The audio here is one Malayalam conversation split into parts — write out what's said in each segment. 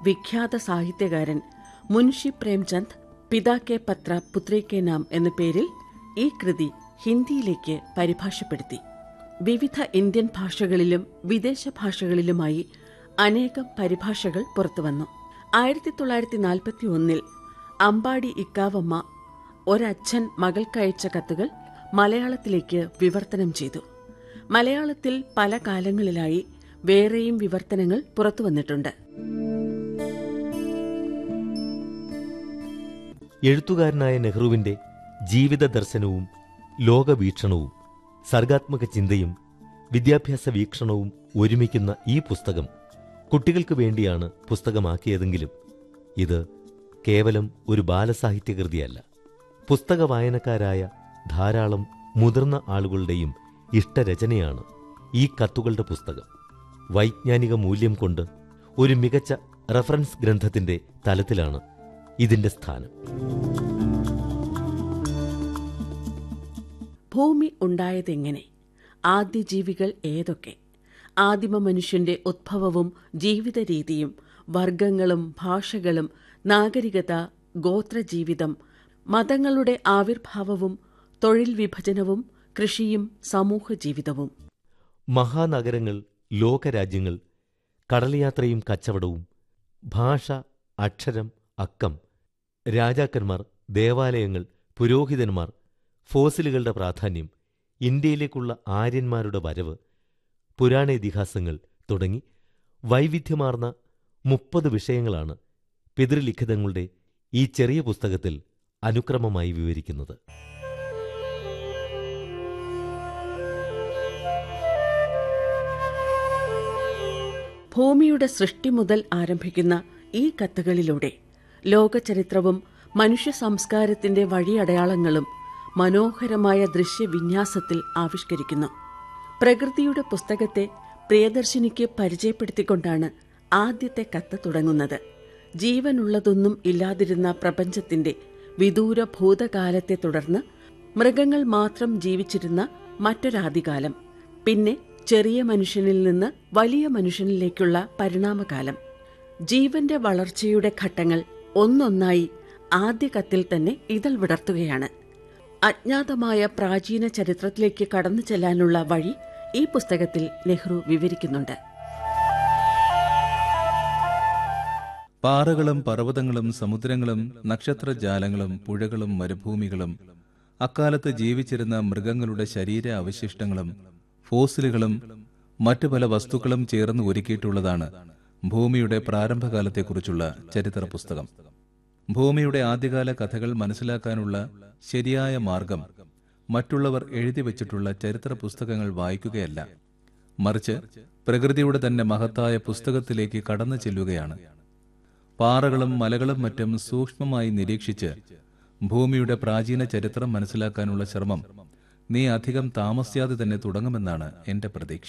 വിഖ്യാത സാഹിത്യകാരൻ മുൻഷി പ്രേംചന്ദ് പിതാ കെ പത്ര പുത്രേ കെ നാം എന്ന പേരിൽ ഈ കൃതി ഹിന്ദിയിലേക്ക് പരിഭാഷപ്പെടുത്തി വിവിധ ഇന്ത്യൻ ഭാഷകളിലും വിദേശ ഭാഷകളിലുമായി അനേകം പരിഭാഷകൾ പുറത്തുവന്നു ആയിരത്തി തൊള്ളായിരത്തി നാൽപ്പത്തി ഒന്നിൽ അമ്പാടി ഇക്കാവമ്മ ഒരച്ഛൻ മകൾക്കയച്ച കത്തുകൾ മലയാളത്തിലേക്ക് വിവർത്തനം ചെയ്തു മലയാളത്തിൽ പല കാലങ്ങളിലായി വേറെയും വിവർത്തനങ്ങൾ പുറത്തുവന്നിട്ടുണ്ട് എഴുത്തുകാരനായ നെഹ്റുവിന്റെ ജീവിത ദർശനവും ലോകവീക്ഷണവും സർഗാത്മക ചിന്തയും വിദ്യാഭ്യാസ വീക്ഷണവും ഒരുമിക്കുന്ന ഈ പുസ്തകം കുട്ടികൾക്ക് വേണ്ടിയാണ് പുസ്തകമാക്കിയതെങ്കിലും ഇത് കേവലം ഒരു ബാലസാഹിത്യകൃതിയല്ല പുസ്തക വായനക്കാരായ ധാരാളം മുതിർന്ന ആളുകളുടെയും ഇഷ്ടരചനയാണ് ഈ കത്തുകളുടെ പുസ്തകം വൈജ്ഞാനിക മൂല്യം കൊണ്ട് ഒരു മികച്ച റഫറൻസ് ഗ്രന്ഥത്തിന്റെ തലത്തിലാണ് ഇതിന്റെ സ്ഥാനം ഭൂമി ഉണ്ടായതെങ്ങനെ ആദ്യ ജീവികൾ ഏതൊക്കെ ആദിമ മനുഷ്യന്റെ ഉദ്ഭവവും ജീവിത രീതിയും വർഗങ്ങളും ഭാഷകളും നാഗരികത ഗോത്രജീവിതം മതങ്ങളുടെ ആവിർഭാവവും തൊഴിൽ വിഭജനവും കൃഷിയും സമൂഹ ജീവിതവും മഹാനഗരങ്ങൾ ലോകരാജ്യങ്ങൾ കടൽയാത്രയും കച്ചവടവും ഭാഷ അക്ഷരം അക്കം രാജാക്കന്മാർ ദേവാലയങ്ങൾ പുരോഹിതന്മാർ ഫോസിലുകളുടെ പ്രാധാന്യം ഇന്ത്യയിലേക്കുള്ള ആര്യന്മാരുടെ വരവ് പുരാണ ഇതിഹാസങ്ങൾ തുടങ്ങി വൈവിധ്യമാർന്ന മുപ്പത് വിഷയങ്ങളാണ് പിതൃലിഖിതങ്ങളുടെ ഈ ചെറിയ പുസ്തകത്തിൽ അനുക്രമമായി വിവരിക്കുന്നത് ഭൂമിയുടെ സൃഷ്ടി മുതൽ ആരംഭിക്കുന്ന ഈ കത്തുകളിലൂടെ ലോകചരിത്രവും മനുഷ്യ സംസ്കാരത്തിന്റെ വഴിയടയാളങ്ങളും മനോഹരമായ ദൃശ്യവിന്യാസത്തിൽ ആവിഷ്കരിക്കുന്നു പ്രകൃതിയുടെ പുസ്തകത്തെ പ്രിയദർശിനിക്ക് പരിചയപ്പെടുത്തിക്കൊണ്ടാണ് ആദ്യത്തെ കത്ത് തുടങ്ങുന്നത് ജീവനുള്ളതൊന്നും ഇല്ലാതിരുന്ന പ്രപഞ്ചത്തിന്റെ വിദൂര ഭൂതകാലത്തെ തുടർന്ന് മൃഗങ്ങൾ മാത്രം ജീവിച്ചിരുന്ന മറ്റൊരാദികാലം പിന്നെ ചെറിയ മനുഷ്യനിൽ നിന്ന് വലിയ മനുഷ്യനിലേക്കുള്ള പരിണാമകാലം ജീവന്റെ വളർച്ചയുടെ ഘട്ടങ്ങൾ ഒന്നൊന്നായി ആദ്യ കത്തിൽ തന്നെ ഇതൾ വിടർത്തുകയാണ് അജ്ഞാതമായ പ്രാചീന ചരിത്രത്തിലേക്ക് കടന്നു ചെല്ലാനുള്ള വഴി ഈ പുസ്തകത്തിൽ നെഹ്റു വിവരിക്കുന്നുണ്ട് പാറകളും പർവ്വതങ്ങളും സമുദ്രങ്ങളും നക്ഷത്രജാലങ്ങളും പുഴകളും മരുഭൂമികളും അക്കാലത്ത് ജീവിച്ചിരുന്ന മൃഗങ്ങളുടെ ശരീര അവശിഷ്ടങ്ങളും ഫോസിലുകളും മറ്റു പല വസ്തുക്കളും ചേർന്ന് ഒരുക്കിയിട്ടുള്ളതാണ് ഭൂമിയുടെ പ്രാരംഭകാലത്തെക്കുറിച്ചുള്ള ചരിത്ര പുസ്തകം ഭൂമിയുടെ ആദ്യകാല കഥകൾ മനസ്സിലാക്കാനുള്ള ശരിയായ മാർഗം മറ്റുള്ളവർ എഴുതി വച്ചിട്ടുള്ള ചരിത്ര പുസ്തകങ്ങൾ വായിക്കുകയല്ല മറിച്ച് പ്രകൃതിയുടെ തന്നെ മഹത്തായ പുസ്തകത്തിലേക്ക് കടന്നു ചെല്ലുകയാണ് പാറകളും മലകളും മറ്റും സൂക്ഷ്മമായി നിരീക്ഷിച്ച് ഭൂമിയുടെ പ്രാചീന ചരിത്രം മനസ്സിലാക്കാനുള്ള ശ്രമം നീ അധികം താമസിയാതെ തന്നെ തുടങ്ങുമെന്നാണ് എന്റെ പ്രതീക്ഷ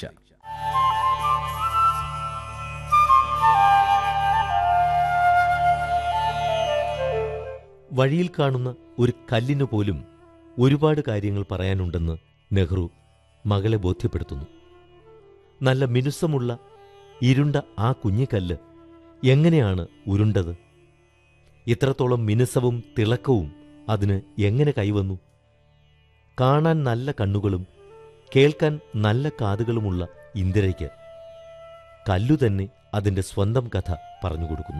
വഴിയിൽ കാണുന്ന ഒരു കല്ലിനു പോലും ഒരുപാട് കാര്യങ്ങൾ പറയാനുണ്ടെന്ന് നെഹ്റു മകളെ ബോധ്യപ്പെടുത്തുന്നു നല്ല മിനുസമുള്ള ഇരുണ്ട ആ കുഞ്ഞിക്കല്ല് എങ്ങനെയാണ് ഉരുണ്ടത് ഇത്രത്തോളം മിനുസവും തിളക്കവും അതിന് എങ്ങനെ കൈവന്നു കാണാൻ നല്ല കണ്ണുകളും കേൾക്കാൻ നല്ല കാതുകളുമുള്ള ഇന്ദിരയ്ക്ക് കല്ലു തന്നെ അതിന്റെ സ്വന്തം കഥ പറഞ്ഞുകൊടുക്കുന്നു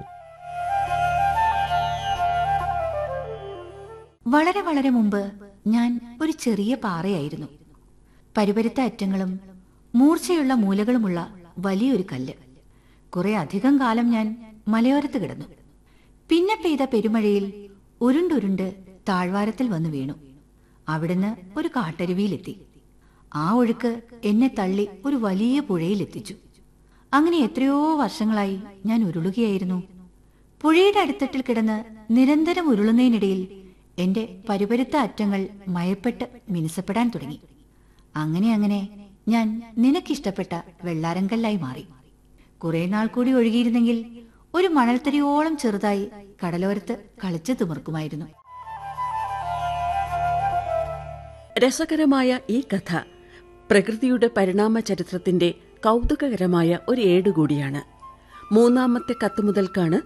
വളരെ വളരെ മുമ്പ് ഞാൻ ഒരു ചെറിയ പാറയായിരുന്നു പരുപരുത്ത അറ്റങ്ങളും മൂർച്ചയുള്ള മൂലകളുമുള്ള വലിയൊരു കല്ല് കുറെ അധികം കാലം ഞാൻ മലയോരത്ത് കിടന്നു പിന്നെ പെയ്ത പെരുമഴയിൽ ഉരുണ്ടുരുണ്ട് താഴ്വാരത്തിൽ വന്നു വീണു അവിടുന്ന് ഒരു കാട്ടരുവിയിലെത്തി ആ ഒഴുക്ക് എന്നെ തള്ളി ഒരു വലിയ പുഴയിലെത്തിച്ചു അങ്ങനെ എത്രയോ വർഷങ്ങളായി ഞാൻ ഉരുളുകയായിരുന്നു പുഴയുടെ അടിത്തട്ടിൽ കിടന്ന് നിരന്തരം ഉരുളുന്നതിനിടയിൽ എന്റെ പരുപരുത്ത അറ്റങ്ങൾ മയപ്പെട്ട് മിനുസപ്പെടാൻ തുടങ്ങി അങ്ങനെ അങ്ങനെ ഞാൻ നിനക്കിഷ്ടപ്പെട്ട വെള്ളാരങ്കല്ലായി മാറി കുറെ നാൾ കൂടി ഒഴുകിയിരുന്നെങ്കിൽ ഒരു മണൽത്തരിയോളം ചെറുതായി കടലോരത്ത് കളിച്ചു തിമിർക്കുമായിരുന്നു രസകരമായ ഈ കഥ പ്രകൃതിയുടെ പരിണാമ ചരിത്രത്തിന്റെ കൗതുകകരമായ ഒരു ഏടുകൂടിയാണ് മൂന്നാമത്തെ കത്ത് മുതൽക്കാണ്